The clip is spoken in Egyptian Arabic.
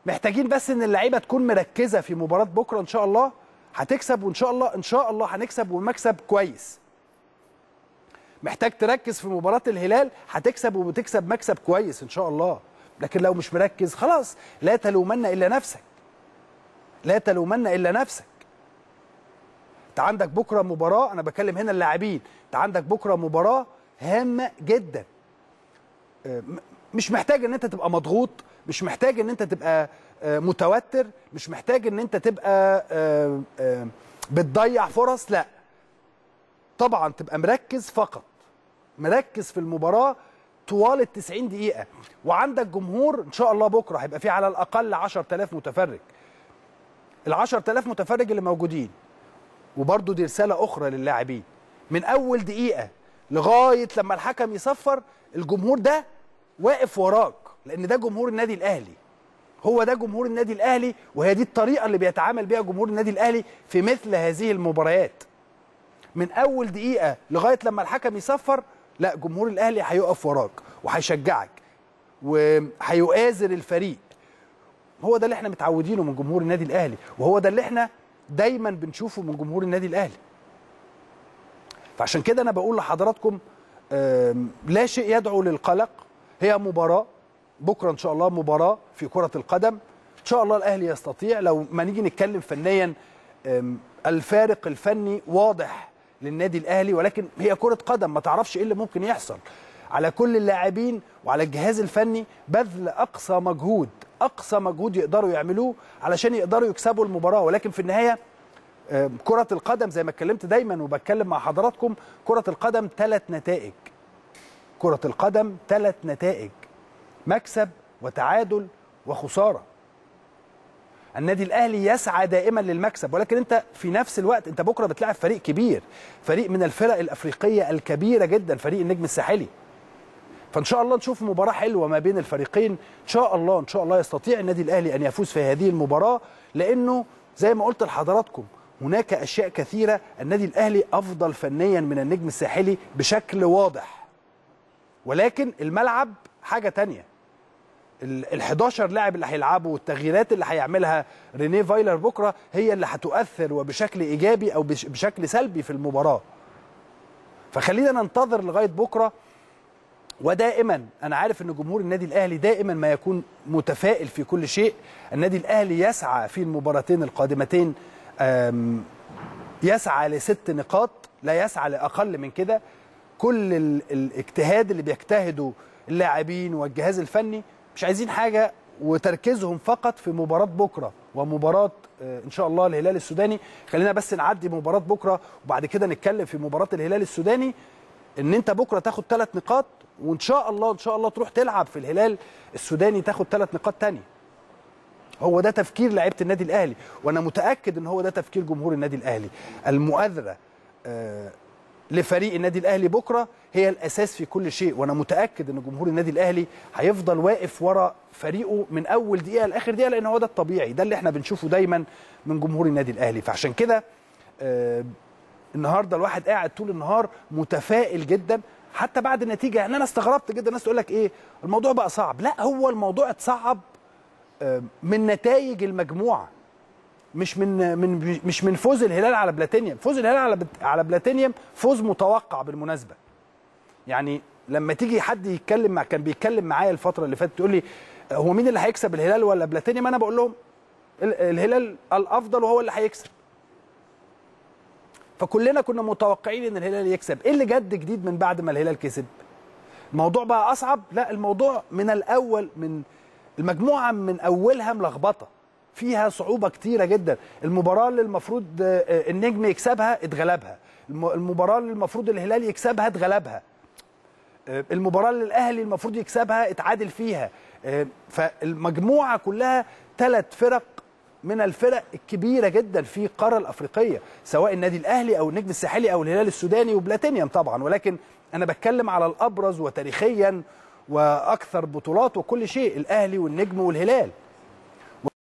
محتاجين بس ان اللعيبه تكون مركزه في مباراه بكره ان شاء الله هتكسب وان شاء الله ان شاء الله هنكسب والمكسب كويس محتاج تركز في مباراه الهلال هتكسب وبتكسب مكسب كويس ان شاء الله لكن لو مش مركز خلاص لا تلومن الا نفسك لا تلومن الا نفسك انت عندك بكره مباراه انا بكلم هنا اللاعبين انت عندك بكره مباراه هامه جدا آه، م- مش محتاج ان انت تبقى مضغوط مش محتاج ان انت تبقى آه، متوتر مش محتاج ان انت تبقى آه، آه، بتضيع فرص لا طبعا تبقى مركز فقط مركز في المباراه طوال ال 90 دقيقه وعندك جمهور ان شاء الله بكره هيبقى فيه على الاقل 10000 متفرج ال 10000 متفرج اللي موجودين وبرضه دي رساله اخرى للاعبين من اول دقيقه لغايه لما الحكم يصفر الجمهور ده واقف وراك لان ده جمهور النادي الاهلي هو ده جمهور النادي الاهلي وهي دي الطريقه اللي بيتعامل بيها جمهور النادي الاهلي في مثل هذه المباريات من اول دقيقه لغايه لما الحكم يصفر لا جمهور الاهلي هيقف وراك وهيشجعك وهيؤازر الفريق هو ده اللي احنا متعودينه من جمهور النادي الاهلي وهو ده اللي احنا دايما بنشوفه من جمهور النادي الاهلي فعشان كده انا بقول لحضراتكم آم، لا شيء يدعو للقلق هي مباراه بكره ان شاء الله مباراه في كره القدم ان شاء الله الاهلي يستطيع لو ما نيجي نتكلم فنيا آم، الفارق الفني واضح للنادي الاهلي ولكن هي كره قدم ما تعرفش ايه اللي ممكن يحصل على كل اللاعبين وعلى الجهاز الفني بذل اقصى مجهود اقصى مجهود يقدروا يعملوه علشان يقدروا يكسبوا المباراه ولكن في النهايه آه، كرة القدم زي ما اتكلمت دايما وبتكلم مع حضراتكم كرة القدم ثلاث نتائج كرة القدم ثلاث نتائج مكسب وتعادل وخسارة النادي الاهلي يسعى دائما للمكسب ولكن انت في نفس الوقت انت بكره بتلاعب فريق كبير فريق من الفرق الافريقيه الكبيره جدا فريق النجم الساحلي فان شاء الله نشوف مباراه حلوه ما بين الفريقين ان شاء الله ان شاء الله يستطيع النادي الاهلي ان يفوز في هذه المباراه لانه زي ما قلت لحضراتكم هناك اشياء كثيره النادي الاهلي افضل فنيا من النجم الساحلي بشكل واضح ولكن الملعب حاجه تانية ال 11 لاعب اللي هيلعبوا والتغييرات اللي هيعملها رينيه فايلر بكره هي اللي هتؤثر وبشكل ايجابي او بش- بشكل سلبي في المباراه فخلينا ننتظر لغايه بكره ودائما انا عارف ان جمهور النادي الاهلي دائما ما يكون متفائل في كل شيء النادي الاهلي يسعى في المباراتين القادمتين أم، يسعى لست نقاط لا يسعى لاقل من كده كل ال- الاجتهاد اللي بيجتهده اللاعبين والجهاز الفني مش عايزين حاجه وتركيزهم فقط في مباراه بكره ومباراه آه، ان شاء الله الهلال السوداني خلينا بس نعدي مباراه بكره وبعد كده نتكلم في مباراه الهلال السوداني ان انت بكره تاخد ثلاث نقاط وان شاء الله ان شاء الله تروح تلعب في الهلال السوداني تاخد ثلاث نقاط تانية هو ده تفكير لعيبه النادي الاهلي وانا متاكد ان هو ده تفكير جمهور النادي الاهلي المؤازره آه، لفريق النادي الاهلي بكره هي الاساس في كل شيء وانا متاكد ان جمهور النادي الاهلي هيفضل واقف ورا فريقه من اول دقيقه لاخر دقيقه لان هو ده الطبيعي ده اللي احنا بنشوفه دايما من جمهور النادي الاهلي فعشان كده آه، النهارده الواحد قاعد طول النهار متفائل جدا حتى بعد النتيجه يعني انا استغربت جدا الناس تقول لك ايه الموضوع بقى صعب لا هو الموضوع اتصعب آه، من نتائج المجموعه مش من من مش من فوز الهلال على بلاتينيوم فوز الهلال على بت- على بلاتينيوم فوز متوقع بالمناسبه يعني لما تيجي حد يتكلم مع كان بيتكلم معايا الفتره اللي فاتت تقول لي هو مين اللي هيكسب الهلال ولا بلاتينيوم انا بقول لهم ال- الهلال الافضل وهو اللي هيكسب فكلنا كنا متوقعين ان الهلال يكسب ايه اللي جد جديد من بعد ما الهلال كسب الموضوع بقى اصعب لا الموضوع من الاول من المجموعه من اولها ملخبطه فيها صعوبه كتيره جدا المباراه اللي المفروض آه، آه، النجم يكسبها اتغلبها الم- المباراه اللي المفروض الهلال يكسبها اتغلبها آه، المباراه اللي الاهلي المفروض يكسبها اتعادل فيها آه، فالمجموعه كلها ثلاث فرق من الفرق الكبيره جدا في القاره الافريقيه سواء النادي الاهلي او النجم الساحلي او الهلال السوداني وبلاتينيوم طبعا ولكن انا بتكلم على الابرز وتاريخيا واكثر بطولات وكل شيء الاهلي والنجم والهلال